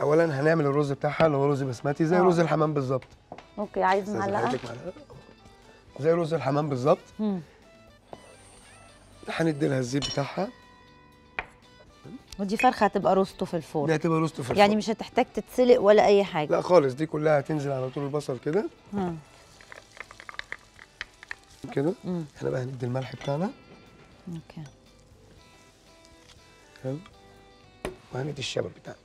اولا هنعمل الرز بتاعها اللي هو رز بسمتي زي آه. رز الحمام بالظبط اوكي عايز أستاذة معلقه حضرتك معلقة. زي رز الحمام بالظبط مم. هندي لها الزيت بتاعها ودي فرخه هتبقى روستو في دي الفرن هتبقى روست في يعني الفرن. مش هتحتاج تتسلق ولا اي حاجه لا خالص دي كلها هتنزل على طول البصل كده مم. كده مم. احنا بقى هندي الملح بتاعنا اوكي حلو وهندي الشبت بتاعنا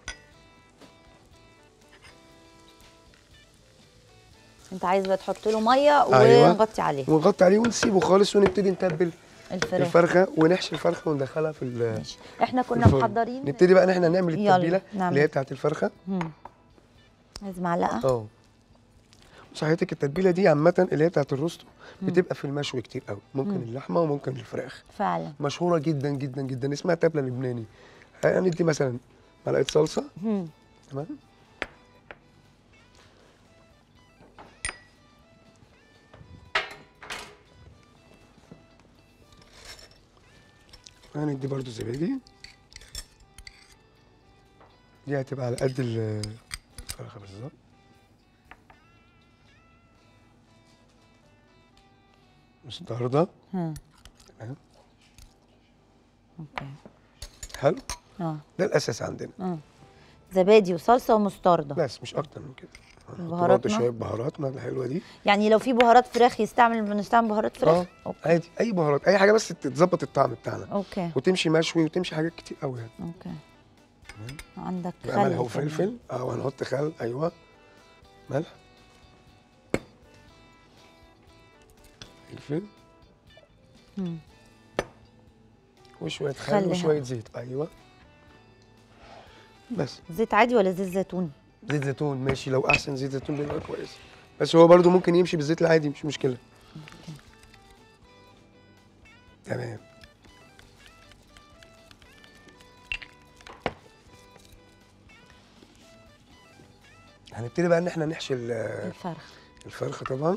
انت عايز بقى تحط له ميه أيوة. ونغطي عليه ونغطي عليه ونسيبه خالص ونبتدي نتبل الفراخ الفرخه ونحشي الفرخه وندخلها في ال- ماشي احنا كنا الفرن. محضرين نبتدي بقى ان احنا نعمل يلا، التتبيله نعمل. اللي هي بتاعت الفرخه مم. عايز معلقه اه صحيتك التتبيله دي عامه اللي هي بتاعت الروستو بتبقى في المشوي كتير قوي ممكن اللحمه وممكن الفراخ فعلا مشهوره جدا جدا جدا اسمها تبله لبناني هندي مثلا معلقه صلصه مم. تمام هندي برضو زبادي دي هتبقى على قد ال- الفرخه بالظبط مستردة مم. تمام اوكي حلو اه ده الاساس عندنا مم. زبادي وصلصه ومستردة بس مش اكتر من كده هنحط برضه بهاراتنا؟ شويه بهاراتنا الحلوه دي يعني لو في بهارات فراخ يستعمل بنستعمل بهارات فراخ اه اوكي عادي اي بهارات اي حاجه بس تظبط الطعم بتاعنا اوكي وتمشي مشوي وتمشي حاجات كتير قوي يعني اوكي عندك يبقى خل ملح كمان. وفلفل اه وهنحط خل ايوه ملح فلفل مم. وشويه خل خل هنا. وشويه زيت ايوه بس زيت عادي ولا زيت زيتون زيت زيتون ماشي لو احسن زيت زيتون بيبقى كويس بس هو برضو ممكن يمشي بالزيت العادي مش مشكله تمام هنبتدي بقى ان احنا نحشي ال- الفرخ الفرخه طبعا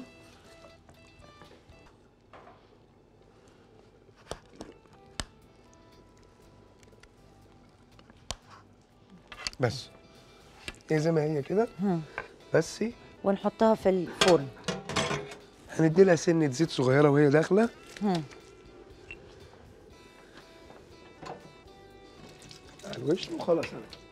بس هي زي ما هي كده مم. بس ونحطها في الفرن هندي لها سنه زيت صغيره وهي داخله مم. على الوش وخلاص